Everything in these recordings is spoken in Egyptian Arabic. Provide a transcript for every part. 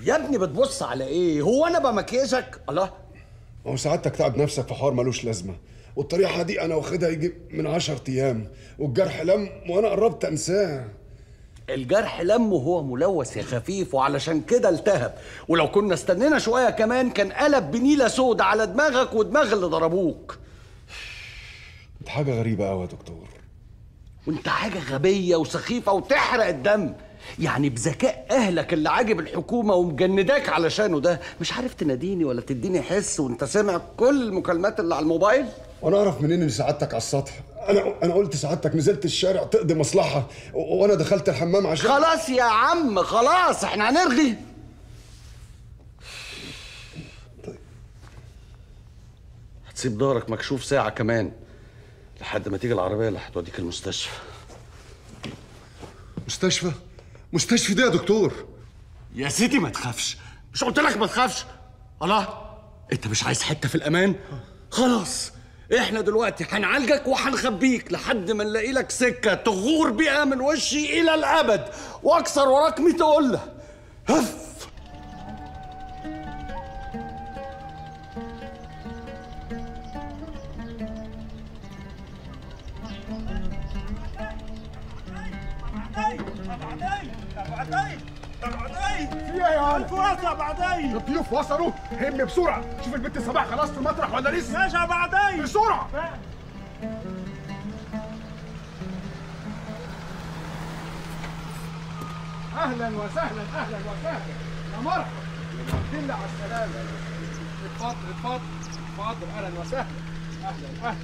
يا ابني بتبص على ايه هو انا بمكيزك الله ما هو سعادتك تعب نفسك في حوار ملوش لازمه والطريقه دي انا واخدها يجي من عشر ايام والجرح لم وانا قربت انساه الجرح لم وهو ملوث يا خفيف وعلشان كده التهب ولو كنا استنينا شويه كمان كان قلب بنيله سودة على دماغك ودماغ اللي ضربوك دي حاجه غريبه قوي يا دكتور وانت حاجه غبيه وسخيفه وتحرق الدم يعني بذكاء اهلك اللي عاجب الحكومه ومجنداك علشانه ده مش عارف تناديني ولا تديني حس وانت سامع كل المكالمات اللي على الموبايل وانا اعرف منين ان سعادتك على السطح انا انا قلت سعادتك نزلت الشارع تقضي مصلحه و- وانا دخلت الحمام عشان خلاص يا عم خلاص احنا هنرغي هتسيب دارك مكشوف ساعة كمان لحد ما تيجي العربية اللي هتوديك المستشفى مستشفى مستشفى ده يا دكتور يا سيدي ما تخافش مش قلت لك ما تخافش الله انت مش عايز حتة في الأمان خلاص احنا دلوقتي هنعالجك وهنخبيك لحد ما نلاقي لك سكة تغور بيها من وشي إلى الأبد وأكسر وراك ميت قلة هف في ايه يا الفرصة بعدين الضيوف وصلوا هم بسرعة شوف البنت صباح خلاص في المطرح ولا لسه ماشي بعدين بسرعة اهلا وسهلا اهلا وسهلا يا مرحبا الحمد لله على السلامة اتفضل اتفضل اتفضل اهلا وسهلا اهلا اهلا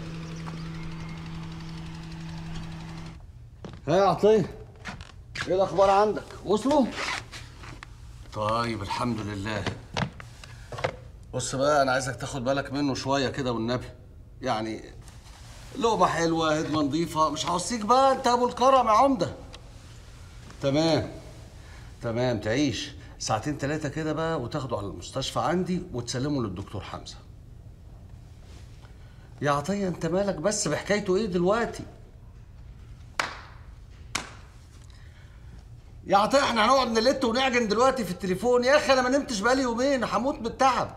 ها يا عطية ايه الأخبار عندك وصلوا؟ طيب الحمد لله بص بقى أنا عايزك تاخد بالك منه شوية كده والنبي يعني لقمة حلوة هدمة نظيفة مش هوصيك بقى أنت أبو الكرم يا عمدة تمام تمام تعيش ساعتين ثلاثة كده بقى وتاخده على المستشفى عندي وتسلمه للدكتور حمزة يا عطية أنت مالك بس بحكايته إيه دلوقتي؟ يا عطيه احنا هنقعد نلت ونعجن دلوقتي في التليفون يا اخي انا ما نمتش بقالي يومين هموت من التعب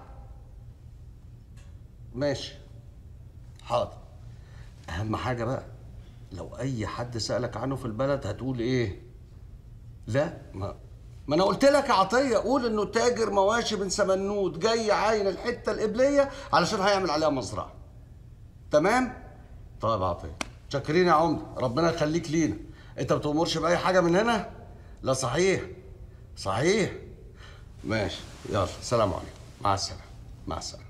ماشي حاضر اهم حاجه بقى لو اي حد سالك عنه في البلد هتقول ايه لا ما ما انا قلت لك يا عطيه قول انه تاجر مواشي من سمنود جاي عاين الحته القبليه علشان هيعمل عليها مزرعه تمام طيب يا عطيه شاكرين يا عمده ربنا يخليك لينا انت ما بتأمرش باي حاجه من هنا لا صحيح صحيح ماشي يلا سلام عليكم مع السلامه مع السلامه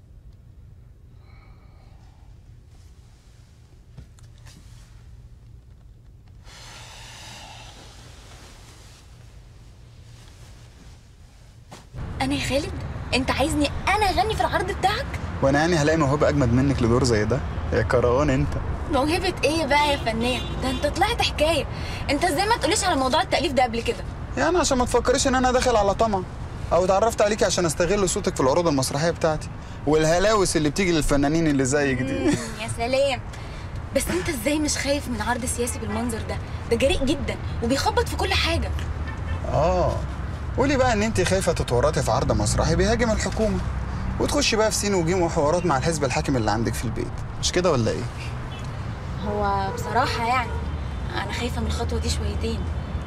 انا يا خالد انت عايزني انا اغني في العرض بتاعك وانا يعني هلاقي موهبه اجمد منك لدور زي ده يا كروان انت موهبه ايه بقى يا فنان ده انت طلعت حكايه انت ازاي ما تقوليش على موضوع التاليف ده قبل كده يعني عشان ما تفكريش ان انا داخل على طمع او اتعرفت عليكي عشان استغل صوتك في العروض المسرحيه بتاعتي والهلاوس اللي بتيجي للفنانين اللي زيك دي مم، يا سلام بس انت ازاي مش خايف من عرض سياسي بالمنظر ده ده جريء جدا وبيخبط في كل حاجه اه قولي بقى ان انت خايفه تتورطي في عرض مسرحي بيهاجم الحكومه وتخشي بقى في سين وجيم وحوارات مع الحزب الحاكم اللي عندك في البيت مش كده ولا ايه هو بصراحه يعني انا خايفه من الخطوه دي شويتين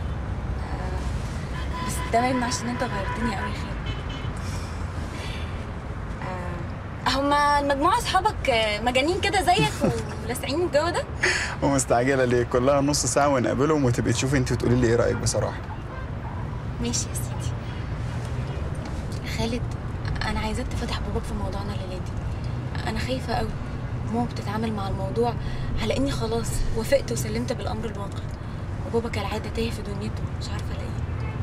آه، بس ده ما يمنعش ان انت غيرتني قوي يا خالد آه، هما المجموعه اصحابك آه، مجانين كده زيك ولاسعين الجو ده ومستعجله ليه كلها نص ساعه ونقابلهم وتبقي تشوفي انت وتقولي لي ايه رايك بصراحه ماشي يا سيدي خالد انا عايزاك تفتح باباك في موضوعنا الليله دي انا خايفه قوي ماما بتتعامل مع الموضوع على اني خلاص وافقت وسلمت بالامر الواقع وبابا كالعاده تايه في دنيته مش عارفه الاقيه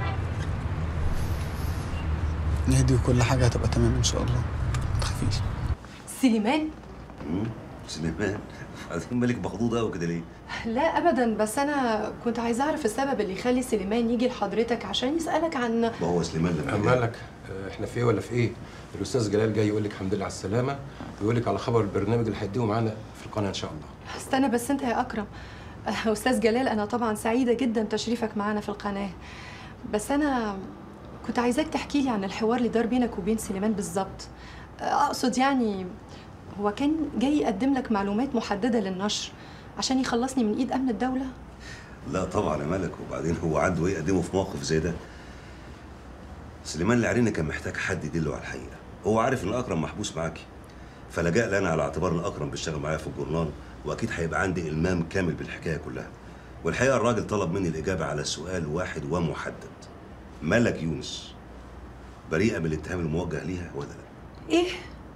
نهدي وكل حاجه هتبقى تمام ان شاء الله ما تخافيش سليمان سليمان بعدين مالك مخضوض قوي كده ليه؟ لا ابدا بس انا كنت عايزه اعرف السبب اللي يخلي سليمان يجي لحضرتك عشان يسالك عن ما هو سليمان لما جه- مالك آه، احنا في ايه ولا في ايه الاستاذ جلال جاي يقول لك الحمد لله على السلامه ويقول لك على خبر البرنامج اللي هيديه معانا في القناه ان شاء الله استنى بس انت يا اكرم استاذ جلال انا طبعا سعيده جدا تشريفك معانا في القناه بس انا كنت عايزاك تحكي لي عن الحوار اللي دار بينك وبين سليمان بالظبط اقصد يعني هو كان جاي يقدم لك معلومات محدده للنشر عشان يخلصني من ايد امن الدوله لا طبعا يا ملك وبعدين هو عنده ايه يقدمه في موقف زي ده سليمان العريني كان محتاج حد يدله على الحقيقه هو عارف ان اكرم محبوس معاكي فلجأ لي انا على اعتبار ان اكرم بيشتغل معايا في الجورنال واكيد هيبقى عندي المام كامل بالحكايه كلها والحقيقه الراجل طلب مني الاجابه على سؤال واحد ومحدد ملك يونس بريئه من الاتهام الموجه ليها ولا لا ايه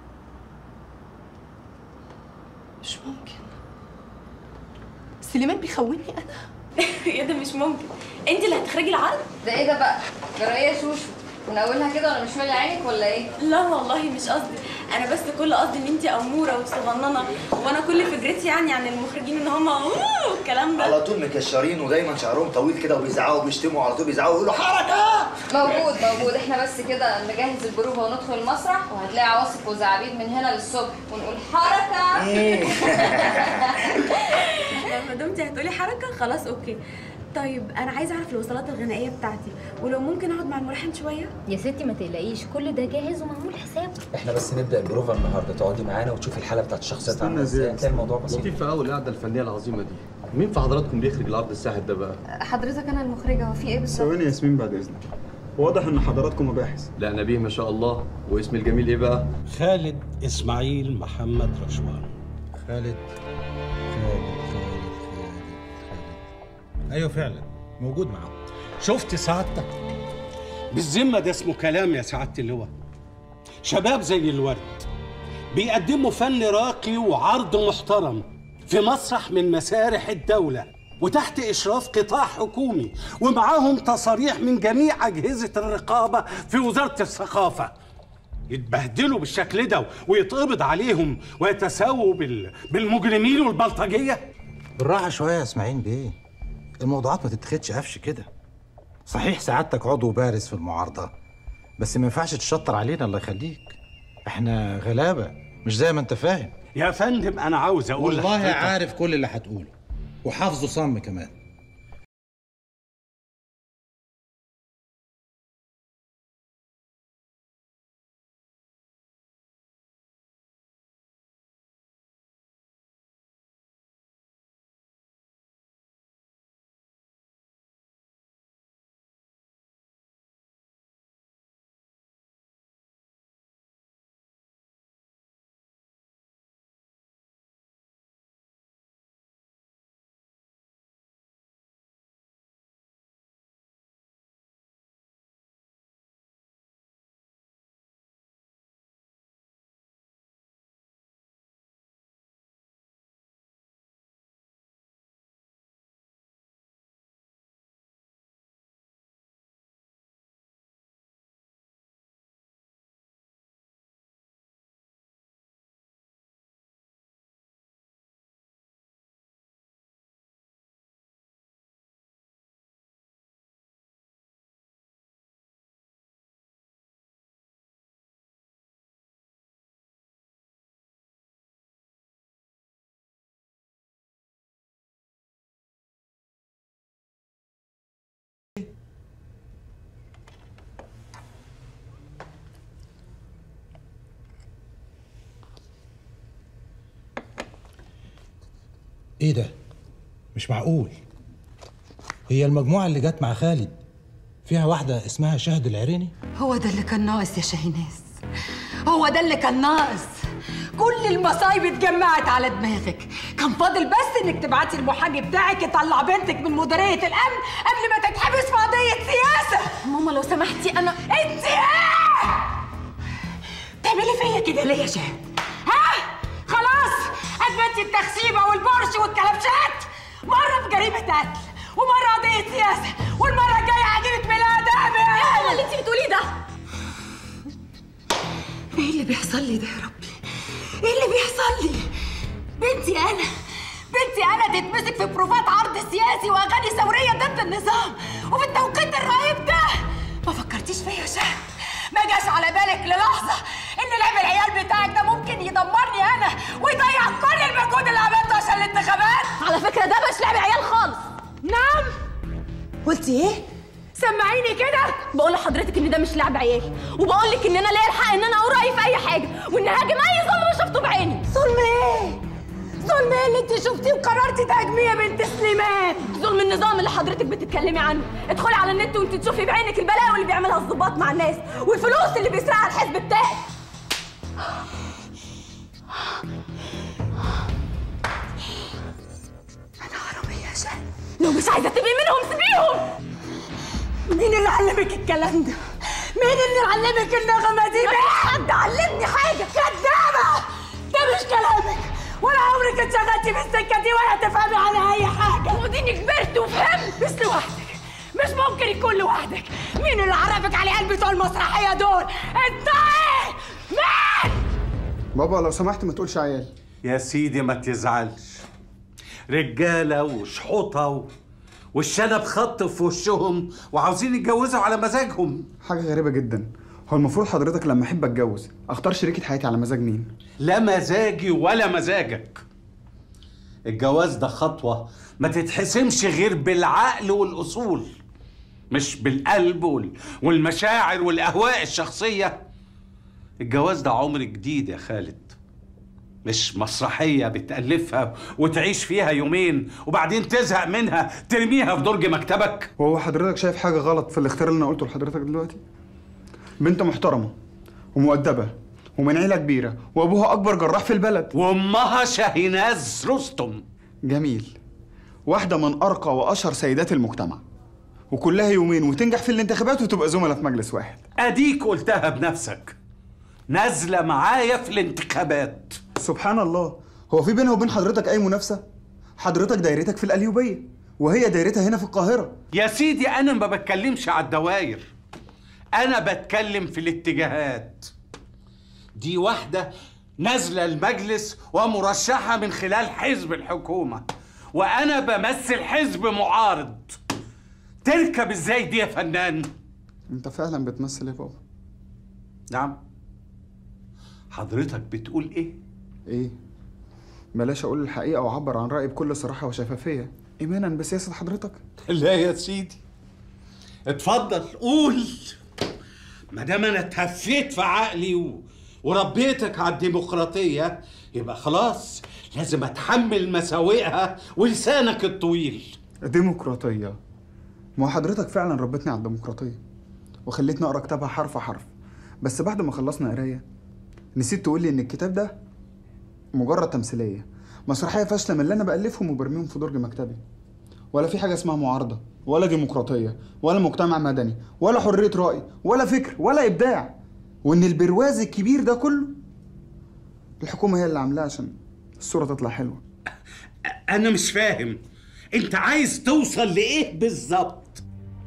مش ممكن سليمان بيخوني انا ايه ده مش ممكن انت اللي هتخرجي العرض ده ايه ده بقى؟ جرايه شوشو من اولها كده وانا مش مالي عينك ولا ايه؟ لا والله مش قصدي انا بس كل قصدي ان انت اموره وصغننه وانا كل فكرتي يعني عن المخرجين ان هم اوه الكلام ده على طول مكشرين ودايما شعرهم طويل كده وبيزعقوا وبيشتموا على طول بيزعقوا ويقولوا حركه موجود موجود احنا بس كده نجهز البروفه وندخل المسرح وهتلاقي عواصف وزعابيب من هنا للصبح ونقول حركه ما دمتي هتقولي حركه خلاص اوكي طيب انا عايزه اعرف الوصلات الغنائيه بتاعتي ولو ممكن اقعد مع الملحن شويه يا ستي ما تقلقيش كل ده جاهز ومعمول حسابه احنا بس نبدا البروفا النهارده تقعدي معانا وتشوفي الحاله بتاعت الشخصيات عامله ازاي هتلاقي الموضوع بسيط لطيفة قوي القعدة الفنية العظيمة دي مين في حضراتكم بيخرج العرض الساحر ده بقى؟ حضرتك انا المخرجه هو في ايه بالظبط؟ ثواني يا ياسمين بعد اذنك واضح ان حضراتكم مباحث لا نبيه ما شاء الله واسم الجميل ايه بقى؟ خالد اسماعيل محمد رشوان خالد خالد خالد خالد خالد ايوه فعلا موجود معاهم شفت سعادتك بالذمة ده اسمه كلام يا سعادة اللواء شباب زي الورد بيقدموا فن راقي وعرض محترم في مسرح من مسارح الدولة وتحت إشراف قطاع حكومي ومعاهم تصاريح من جميع أجهزة الرقابة في وزارة الثقافة يتبهدلوا بالشكل ده ويتقبض عليهم ويتساووا بال... بالمجرمين والبلطجية بالراحه شويه يا اسماعيل بيه الموضوعات ما تتاخدش قفش كده صحيح سعادتك عضو بارز في المعارضه بس ما ينفعش تشطر علينا الله يخليك احنا غلابه مش زي ما انت فاهم يا فندم أنا عاوز أقول والله لحضرتك- عارف كل اللي هتقوله وحافظه صم كمان ايه ده مش معقول هي المجموعه اللي جت مع خالد فيها واحده اسمها شهد العريني هو ده اللي كان ناقص يا شاهيناز هو ده اللي كان ناقص كل المصايب اتجمعت على دماغك كان فاضل بس انك تبعتي المحامي بتاعك يطلع بنتك من مديريه الامن قبل ما تتحبس في قضيه سياسه ماما لو سمحتي انا انت ايه تعملي فيا كده ليه يا شهد ها خلاص اثبتي التخشيبه والبرش والكلبشات مره في جريمه قتل ومره قضيه سياسه والمره الجايه عجينه ميلاد ايه اللي انت بتقوليه ده ايه اللي بيحصل لي ده يا ربي ايه اللي بيحصل لي بنتي انا بنتي انا تتمسك في بروفات عرض سياسي واغاني ثوريه ضد النظام وفي التوقيت الرهيب ده ما فكرتيش فيا يا شهد ما جاش على بالك للحظه ان لعب العيال بتاعك ده ممكن يدمرني انا ويضيع كل المجهود اللي عملته عشان الانتخابات على فكره ده مش لعب عيال خالص نعم قلتي ايه سمعيني كده بقول لحضرتك ان ده مش لعب عيال وبقول لك ان انا ليا الحق ان انا اقول رايي في اي حاجه وان هاجم اي ظلم شفته بعيني ظلم ايه ظلم ايه اللي انت شفتيه وقررتي تهاجميه يا بنت سليمان ظلم النظام اللي حضرتك بتتكلمي عنه ادخلي على النت وانت تشوفي بعينك البلاوي اللي بيعملها الضباط مع الناس والفلوس اللي بيسرقها الحزب بتاعك انا حراميه يا شهد لو مش عايزه تبقي منهم سيبيهم مين اللي علمك الكلام ده؟ مين اللي علمك النغمة دي؟ مين حد علمني حاجة؟ كدابة! ده مش كلامك ولا عمرك اتشغلتي في السكة دي ولا تفهمي عنها أي حاجة وديني كبرت وفهمت مش لوحدك مش ممكن يكون لوحدك مين اللي عرفك على العيال بتوع المسرحية دول؟ انت ايه؟ مين؟ بابا لو سمحت ما تقولش عيال يا سيدي ما تزعلش رجاله وشحوطه و... والشنب خط في وشهم وعاوزين يتجوزوا على مزاجهم حاجة غريبة جدا هو المفروض حضرتك لما احب اتجوز اختار شريكة حياتي على مزاج مين؟ لا مزاجي ولا مزاجك الجواز ده خطوة ما تتحسمش غير بالعقل والأصول مش بالقلب وال- والمشاعر والأهواء الشخصية الجواز ده عمر جديد يا خالد مش مسرحية بتألفها وتعيش فيها يومين وبعدين تزهق منها ترميها في درج مكتبك وهو حضرتك شايف حاجة غلط في الاختيار اللي انا قلته لحضرتك دلوقتي؟ بنت محترمة ومؤدبة ومن عيلة كبيرة وابوها اكبر جراح في البلد وامها شاهيناز رستم جميل واحدة من ارقى واشهر سيدات المجتمع وكلها يومين وتنجح في الانتخابات وتبقى زملاء في مجلس واحد أديك قلتها بنفسك نازلة معايا في الانتخابات سبحان الله هو في بينها وبين حضرتك اي منافسة؟ حضرتك دايرتك في القليوبية وهي دايرتها هنا في القاهرة يا سيدي أنا ما بتكلمش على الدواير أنا بتكلم في الاتجاهات دي واحدة نازلة المجلس ومرشحة من خلال حزب الحكومة وأنا بمثل حزب معارض تركب ازاي دي يا فنان؟ انت فعلا بتمثل يا بابا نعم حضرتك بتقول ايه؟ ايه بلاش اقول الحقيقة واعبر عن رأيي بكل صراحة وشفافية ايمانا بسياسة حضرتك لا يا سيدي اتفضل قول ما دام انا اتهفيت في عقلي و... وربيتك على الديمقراطية يبقى خلاص لازم اتحمل مساوئها ولسانك الطويل ديمقراطية ما هو حضرتك فعلا ربتني على الديمقراطية وخليتني اقرا كتابها حرف حرف بس بعد ما خلصنا قراية نسيت تقول لي ان الكتاب ده مجرد تمثيلية مسرحية فاشلة من اللي انا بألفهم وبرميهم في درج مكتبي ولا في حاجة اسمها معارضة ولا ديمقراطية ولا مجتمع مدني ولا حرية رأي ولا فكر ولا إبداع وإن البرواز الكبير ده كله الحكومة هي اللي عاملاه عشان الصورة تطلع حلوة انا مش فاهم انت عايز توصل لايه بالظبط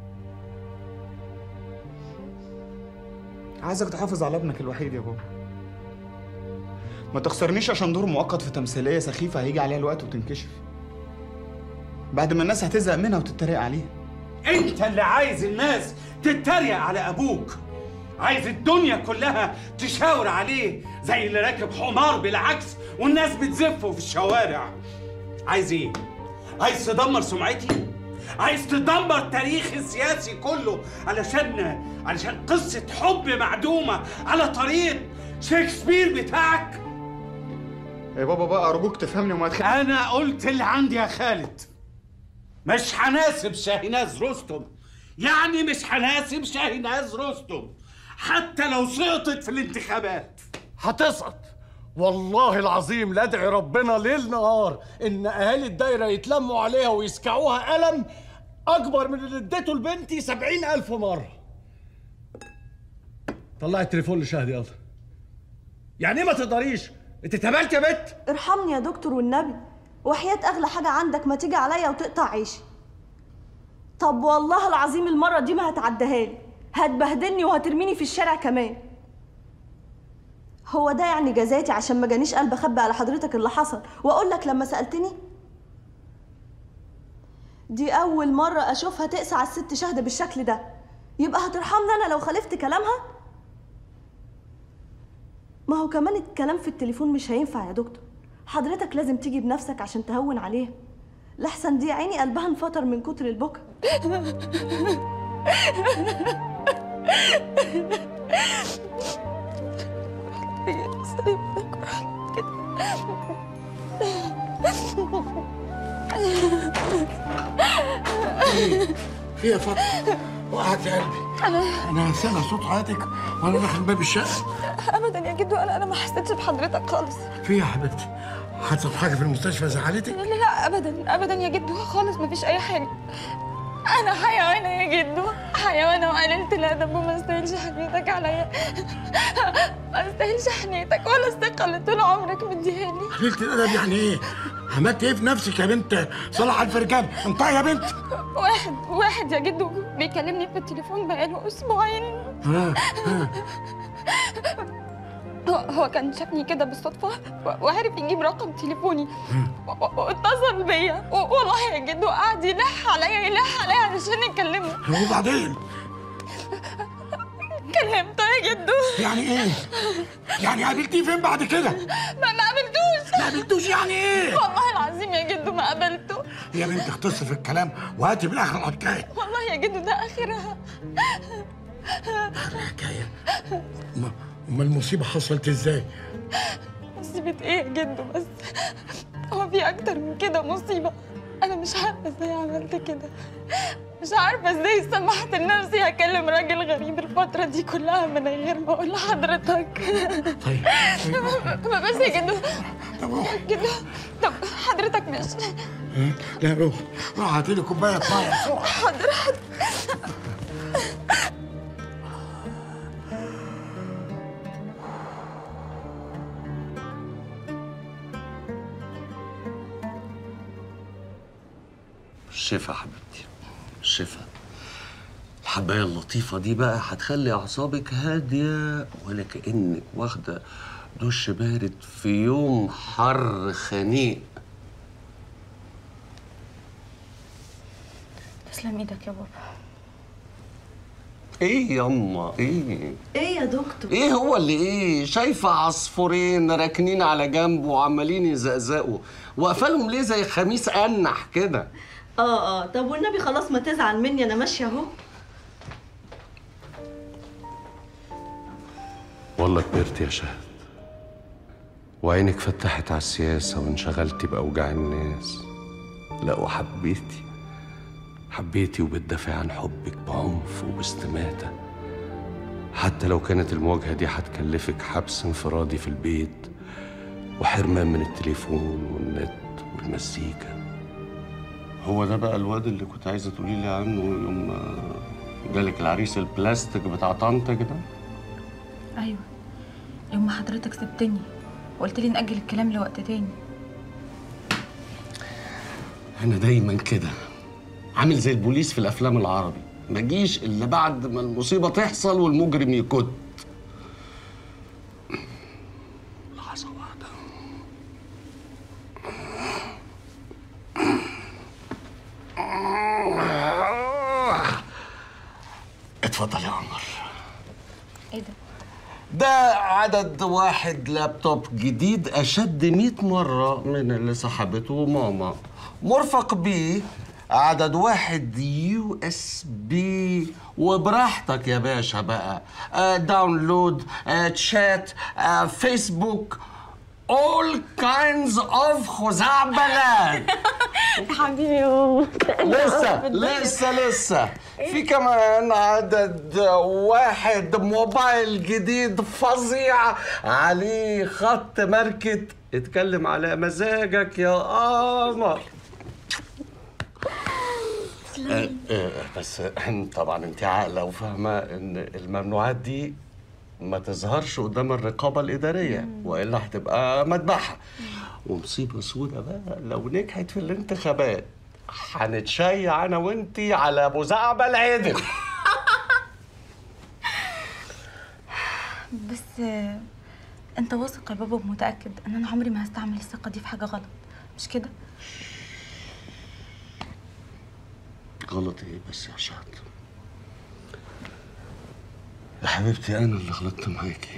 عايزك تحافظ على ابنك الوحيد يا بابا ما تخسرنيش عشان دور مؤقت في تمثيلية سخيفة هيجي عليها الوقت وتنكشف بعد ما الناس هتزهق منها وتتريق عليها انت اللي عايز الناس تتريق على ابوك عايز الدنيا كلها تشاور عليه زي اللي راكب حمار بالعكس والناس بتزفه في الشوارع عايز ايه عايز تدمر سمعتي عايز تدمر تاريخ السياسي كله علشان علشان قصة حب معدومة على طريقة شكسبير بتاعك يا بابا بقى أرجوك تفهمني وما تخ... أنا قلت اللي عندي يا خالد مش هناسب شاهيناز رستم يعني مش هناسب شاهيناز رستم حتى لو سقطت في الانتخابات هتسقط والله العظيم لا ادعي ربنا ليل نهار ان اهالي الدايره يتلموا عليها ويسكعوها قلم اكبر من اللي اديته لبنتي سبعين الف مره طلعي التليفون لشهد يلا يعني ايه ما تقدريش انت اتهبلت يا بت ارحمني يا دكتور والنبي وحياة أغلى حاجة عندك ما تيجي عليا وتقطع عيشي طب والله العظيم المرة دي ما هتعديها لي هتبهدلني وهترميني في الشارع كمان هو ده يعني جزاتي عشان ما جانيش قلب اخبي على حضرتك اللي حصل واقول لك لما سالتني دي اول مره اشوفها تقسى على الست شهده بالشكل ده يبقى هترحمني انا لو خالفت كلامها ما هو كمان الكلام في التليفون مش هينفع يا دكتور حضرتك لازم تيجي بنفسك عشان تهون عليها لحسن دي عيني قلبها انفطر من كتر البكا في يا فاطمه وقعت يا قلبي انا انا سامع صوت حياتك وانا داخل باب الشقه ابدا يا جدو انا انا ما حسيتش بحضرتك خالص في يا حبيبتي حصل حاجه في المستشفى زعلتك لا لا لا ابدا ابدا يا جدو خالص مفيش اي حاجه انا حيوانه يا جدو حيوانه وقللت الادب وما استاهلش حنيتك عليا ما استاهلش حنيتك ولا الثقه اللي طول عمرك مديهاني قلت الادب يعني ايه عملت ايه في نفسك يا بنت صلاح الفرجان انطقي يا بنت واحد واحد يا جدو بيكلمني في التليفون بقاله اسبوعين ها ها هو هو كان شافني كده بالصدفة و- وعرف يجيب رقم تليفوني و- و- واتصل بيا و- والله يا جدو قعد يلح عليا يلح عليا علشان يكلمه وبعدين كلمته يا جدو يعني ايه؟ يعني قابلتيه فين بعد كده؟ ما ما قابلتوش ما قابلتوش يعني ايه؟ والله العظيم يا جدو ما قابلته يا بنت اختصر في الكلام وهاتي بالاخر الحكايه والله يا جدو ده اخرها حكايه ما ما المصيبه حصلت ازاي؟ مصيبة ايه يا جدو بس هو في اكتر من كده مصيبة انا مش عارفة ازاي عملت كده مش عارفة ازاي سمحت لنفسي اكلم راجل غريب الفترة دي كلها من غير ما اقول لحضرتك طيب بس يا جدو جدو طب حضرتك مش لا روح روح هاتي لي كوبايه ميه بسرعه حاضر حاضر شفا حبيبتي شفا الحباية اللطيفة دي بقى هتخلي أعصابك هادية ولا كأنك واخدة دش بارد في يوم حر خنيق تسلم ايدك يا بابا ايه ياما ايه ايه يا دكتور ايه هو اللي ايه شايفة عصفورين راكنين على جنب وعمالين يزقزقوا واقفالهم ليه زي خميس انح كده اه اه طب والنبي خلاص ما تزعل مني انا ماشيه اهو والله كبرت يا شهد وعينك فتحت على السياسة وانشغلتي بأوجاع الناس لا وحبيتي حبيتي وبتدافع عن حبك بعنف وباستماتة حتى لو كانت المواجهة دي هتكلفك حبس انفرادي في البيت وحرمان من التليفون والنت والمزيكا هو ده بقى الواد اللي كنت عايزة تقولي لي عنه يوم ما جالك العريس البلاستيك بتاع طنطك ده ايوه يوم ما حضرتك سبتني وقلت لي نأجل الكلام لوقت تاني انا دايما كده عامل زي البوليس في الافلام العربي ما جيش الا بعد ما المصيبه تحصل والمجرم يكت لحظه واحده اتفضل يا عمر ايه ده ده عدد واحد لابتوب جديد أشد 100 مرة من اللي سحبته ماما مرفق بيه عدد واحد يو اس بي وبراحتك يا باشا بقى آه داونلود آه تشات آه فيسبوك all kinds of خزعبلات حبيبي يا ماما لسه لسه لسه في كمان عدد واحد موبايل جديد فظيع عليه خط ماركة اتكلم على مزاجك يا قمر آه، آه، بس طبعا انت عاقله وفاهمه ان الممنوعات دي ما تظهرش قدام الرقابه الاداريه والا هتبقى مذبحه ومصيبه سودة بقى لو نجحت في الانتخابات هنتشيع انا وانتي على ابو زعبل عدل بس آه، انت واثق يا بابا ومتأكد ان انا عمري ما هستعمل الثقة دي في حاجة غلط مش كده غلط ايه بس يا شهد يا حبيبتي انا اللي غلطت معاكي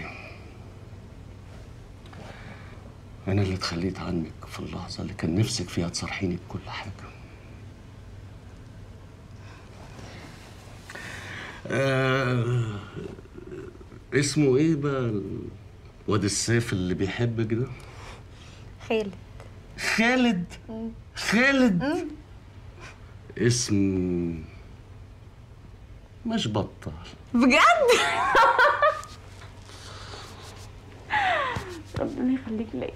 انا اللي اتخليت عنك في اللحظه اللي كان نفسك فيها تصارحيني بكل حاجه آه اسمه ايه بقى واد السيف اللي بيحبك ده خالد خالد خالد اسم مش بطال بجد ربنا يخليك ليا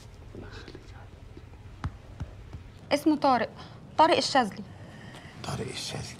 اسمه طارق طارق الشاذلي طارق الشاذلي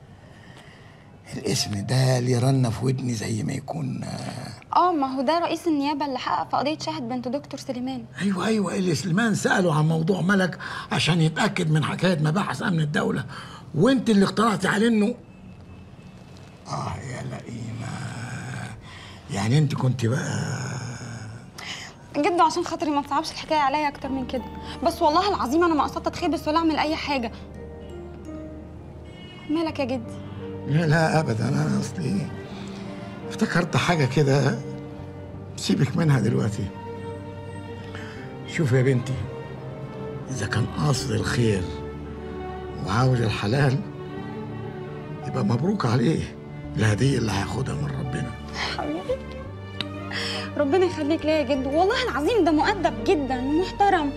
الاسم ده اللي رن في ودني زي ما يكون اه ما هو ده رئيس النيابه اللي حقق في قضيه شاهد بنت دكتور سليمان ايوه ايوه اللي سليمان ساله عن موضوع ملك عشان يتاكد من حكايه مباحث امن الدوله وانت اللي اقترحتي عليه انه اه يا لئيمه يعني انت كنت بقى جد عشان خاطري ما تصعبش الحكايه عليا اكتر من كده بس والله العظيم انا ما قصدت اتخبس ولا اعمل اي حاجه مالك يا جدي لا لا ابدا انا اصلي افتكرت حاجه كده سيبك منها دلوقتي شوف يا بنتي اذا كان قاصد الخير وعاوز الحلال يبقى مبروك عليه الهديه اللي هياخدها من ربنا حبيبي ربنا يخليك ليا يا جد والله العظيم ده مؤدب جدا ومحترم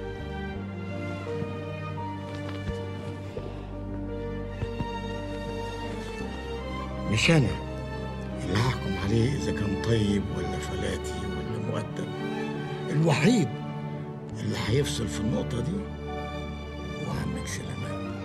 مش انا اللي هحكم عليه اذا كان طيب ولا فلاتي ولا مؤدب الوحيد اللي هيفصل في النقطه دي هو عمك سليمان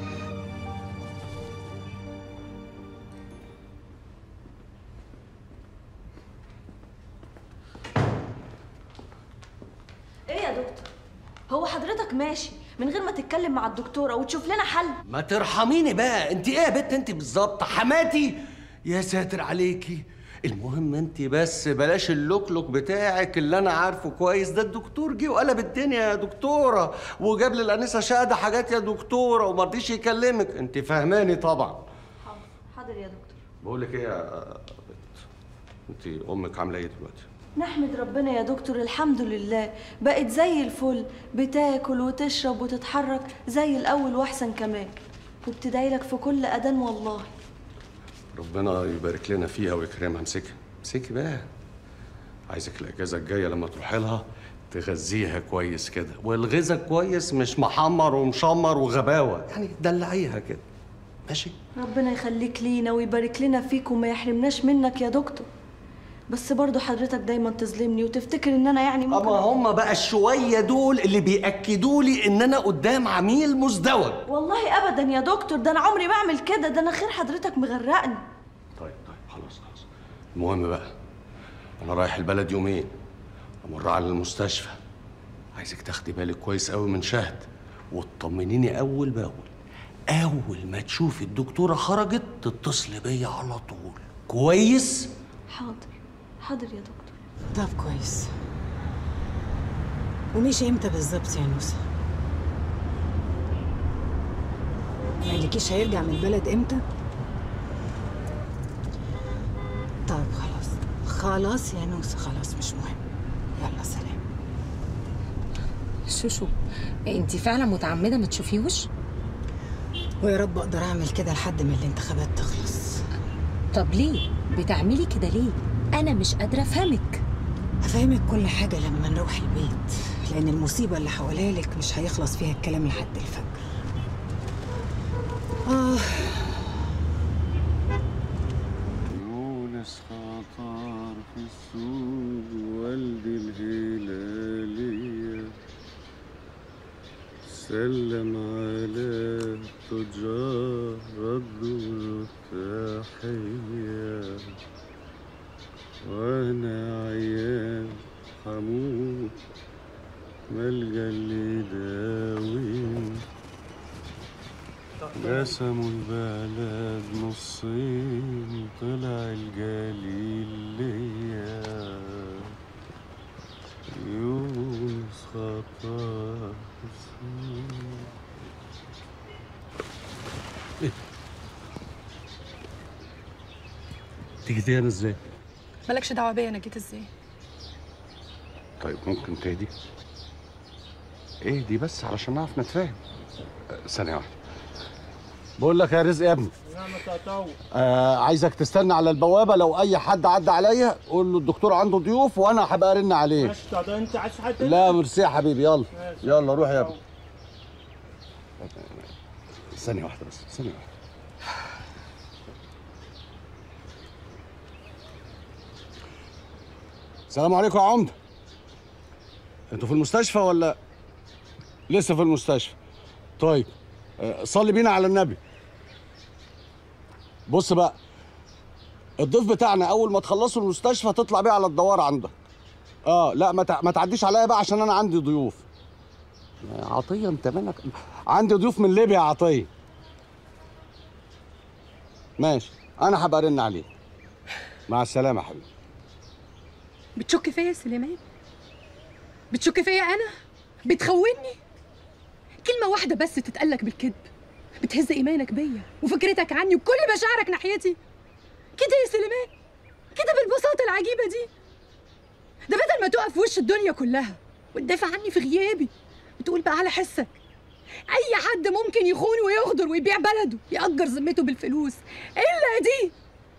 ايه يا دكتور هو حضرتك ماشي من غير ما تتكلم مع الدكتوره وتشوف لنا حل ما ترحميني بقى انت ايه يا بنت انت بالظبط حماتي يا ساتر عليكي المهم انت بس بلاش اللوكلوك بتاعك اللي انا عارفه كويس ده الدكتور جه وقلب الدنيا يا دكتوره وجاب للانسه شهاده حاجات يا دكتوره وما رضيش يكلمك انت فاهماني طبعا حاضر يا دكتور بقول لك ايه يا بنت انت امك عامله ايه دلوقتي نحمد ربنا يا دكتور الحمد لله بقت زي الفل بتاكل وتشرب وتتحرك زي الاول واحسن كمان وبتدعي لك في كل اذان والله ربنا يبارك لنا فيها ويكرمها امسكي امسكي بقى عايزك الاجازه الجايه لما تروحي لها تغذيها كويس كده والغذا كويس مش محمر ومشمر وغباوه يعني دلعيها كده ماشي ربنا يخليك لينا ويبارك لنا فيك وما يحرمناش منك يا دكتور بس برضو حضرتك دايما تظلمني وتفتكر ان انا يعني ممكن اما هم بقى الشويه دول اللي بياكدوا لي ان انا قدام عميل مزدوج والله ابدا يا دكتور ده انا عمري ما اعمل كده ده انا خير حضرتك مغرقني طيب طيب خلاص خلاص المهم بقى انا رايح البلد يومين امر على المستشفى عايزك تاخدي بالك كويس قوي من شهد وتطمنيني اول باول اول ما تشوفي الدكتوره خرجت تتصلي بيا على طول كويس حاضر حاضر يا دكتور طب كويس ومشي امتى بالظبط يا نوسة؟ ما قالكيش هيرجع من البلد امتى؟ طب خلاص خلاص يا نوسة خلاص مش مهم يلا سلام شوشو انت فعلا متعمده ما تشوفيهوش ويا رب اقدر اعمل كده لحد ما الانتخابات تخلص طب ليه بتعملي كده ليه انا مش قادره افهمك هفهمك كل حاجة لما نروح البيت لأن المصيبة اللي حواليك مش هيخلص فيها الكلام لحد الفجر آه يونس خطر في السوق والدي الهلالية سلم على تجار ردوا التحية وانا عيان حموت ملجا اللي داوي قسموا البلد نصين طلع الجليل ليا يونس خطر تيجي تاني ازاي؟ مالكش دعوه بيا انا جيت ازاي طيب ممكن تهدي؟ اهدي بس علشان نعرف نتفاهم أه، ثانية واحدة بقول لك يا رزق يا ابني آه عايزك تستنى على البوابه لو اي حد عدى عليا قول له الدكتور عنده ضيوف وانا هبقى ارن عليه ماشي انت عايز حد لا ميرسي يا حبيبي يلا يلا روح يا ابني ثانية واحدة بس ثانية واحدة السلام عليكم يا عمدة انتوا في المستشفى ولا لسه في المستشفى طيب آه، صلي بينا على النبي بص بقى الضيف بتاعنا اول ما تخلصوا المستشفى تطلع بيه على الدوار عندك اه لا ما تع- ما تعديش عليا بقى عشان انا عندي ضيوف يا عطيه انت مالك عندي ضيوف من ليبيا يا عطيه ماشي انا هبقى ارن عليك مع السلامه يا حبيبي بتشك فيا يا سليمان بتشك فيا انا بتخوني كلمه واحده بس تتقالك بالكذب بتهز ايمانك بيا وفكرتك عني وكل مشاعرك ناحيتي كده يا سليمان كده بالبساطه العجيبه دي ده بدل ما تقف في وش الدنيا كلها وتدافع عني في غيابي وتقول بقى على حسك اي حد ممكن يخون ويغدر ويبيع بلده يأجر ذمته بالفلوس الا دي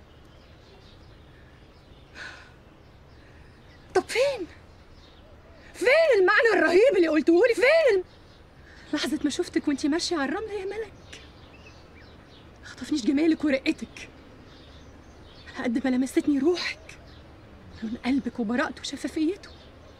طب فين فين المعنى الرهيب اللي قلته لي فين لحظة ما شفتك وانتي ماشية على الرملة يا ملك خطفنيش جمالك ورقتك على قد ما لمستني روحك لون قلبك وبراءته وشفافيته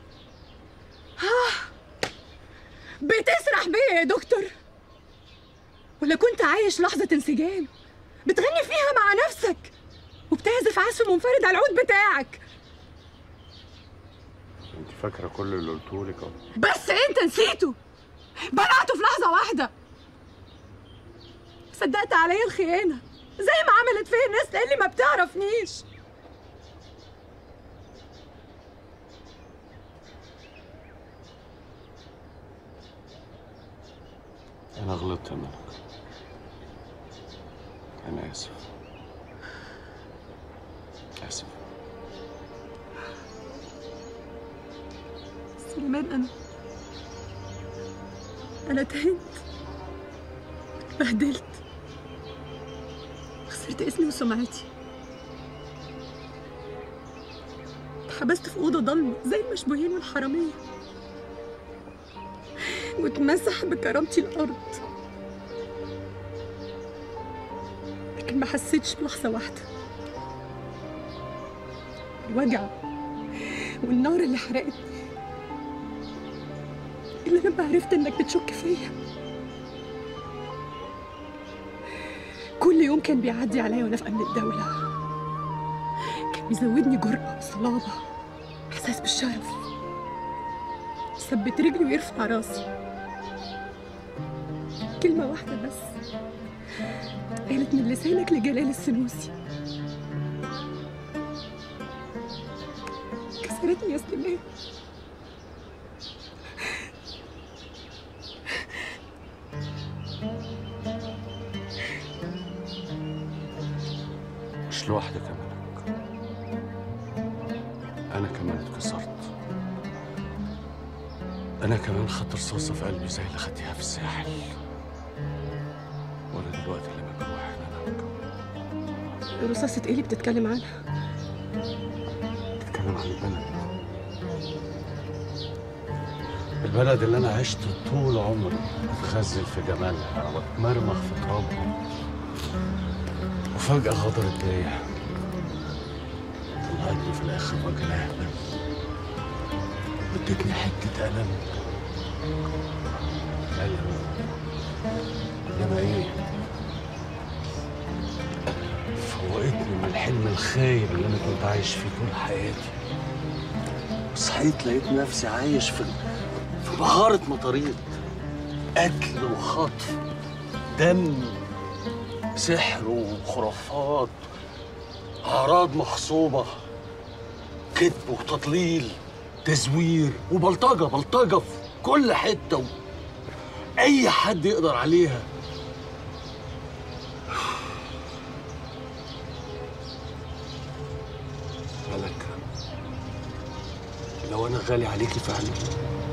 آه بتسرح بيا يا دكتور ولا كنت عايش لحظة انسجام بتغني فيها مع نفسك وبتعزف عزف منفرد على العود بتاعك انت فاكره كل اللي قلته لك اهو بس انت نسيته بلعته في لحظة واحدة صدقت عليا الخيانة زي ما عملت فيا الناس اللي ما بتعرفنيش انا غلطت يا ملك انا اسف اسف سليمان انا انا تهنت اتبهدلت خسرت اسمي وسمعتي اتحبست في اوضه ضلمه زي المشبوهين والحراميه واتمسح بكرامتي الارض لكن ما حسيتش بلحظه واحده الوجع والنار اللي حرقتني إلا لما عرفت إنك بتشك فيا كل يوم كان بيعدي عليا وأنا في أمن الدولة كان بيزودني جرأة وصلابة إحساس بالشرف يثبت رجلي ويرفع راسي كلمة واحدة بس قالت من لسانك لجلال السنوسي كسرتني يا سليمان مش لوحدك يا ملك انا كمان اتكسرت انا كمان خدت رصاصه في قلبي زي اللي خدتيها في الساحل وانا دلوقتي اللي مجروح ان انا رصاصة إيه اللي بتتكلم عنها؟ بتكلم عن البلد البلد اللي انا عشت طول عمري اتخزن في جمالها واتمرمخ في ترابها وفجأة غدرت بيا طلعتني في الآخر راجل أهبل ادتني حتة ألم ألم إنما إيه فوقتني من الحلم الخايب اللي أنا كنت عايش فيه طول حياتي صحيت لقيت نفسي عايش في في بهارة مطاريد قتل وخطف دم سحر وخرافات أعراض مغصوبة كذب وتضليل تزوير وبلطجة بلطجة في كل حتة و... أي حد يقدر عليها ملك لو أنا غالي عليكي فعلا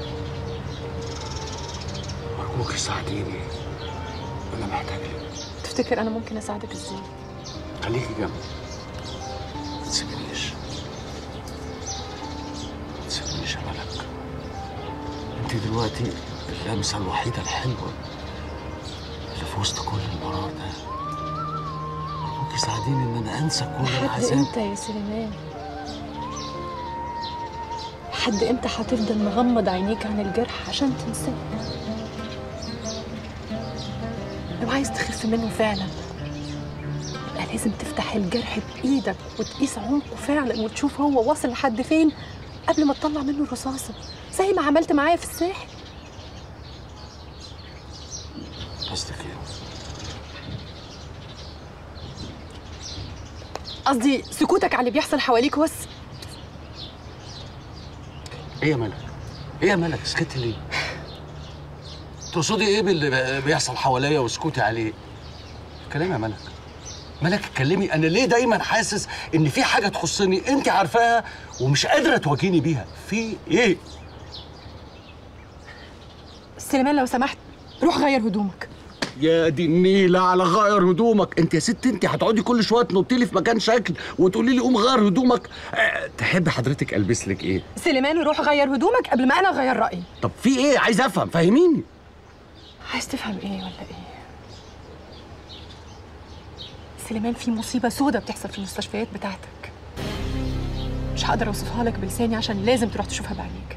أرجوكي ساعديني أنا محتاج لك تفتكر انا ممكن اساعدك ازاي خليكي جنبي ما تسيبنيش ما تسيبنيش يا ملك انت دلوقتي اللمسه الوحيده الحلوه اللي في وسط كل المرار ده ارجوكي ساعديني ان انا انسى كل لحد العذاب امتى يا سليمان لحد امتى هتفضل مغمض عينيك عن الجرح عشان تنساه لو عايز تخف منه فعلا يبقى لازم تفتح الجرح بايدك وتقيس عمقه فعلا وتشوف هو واصل لحد فين قبل ما تطلع منه الرصاصه زي ما عملت معايا في الساحل قصدك ايه؟ قصدي سكوتك على اللي بيحصل حواليك بس ايه يا ملك؟ ايه يا ملك سكتي ليه؟ تقصدي ايه باللي بيحصل حواليا وسكوتي عليه؟ كلام يا ملك ملك اتكلمي انا ليه دايما حاسس ان في حاجه تخصني انت عارفاها ومش قادره تواجهيني بيها في ايه؟ سليمان لو سمحت روح غير هدومك يا دي النيلة على غير هدومك انت يا ست انت هتقعدي كل شويه تنطي لي في مكان شكل وتقولي لي قوم غير هدومك اه تحب حضرتك البس لك ايه سليمان روح غير هدومك قبل ما انا اغير رايي طب في ايه عايز افهم فهميني عايز تفهم ايه ولا ايه سليمان في مصيبه سودة بتحصل في المستشفيات بتاعتك مش هقدر اوصفها لك بلساني عشان لازم تروح تشوفها بعينيك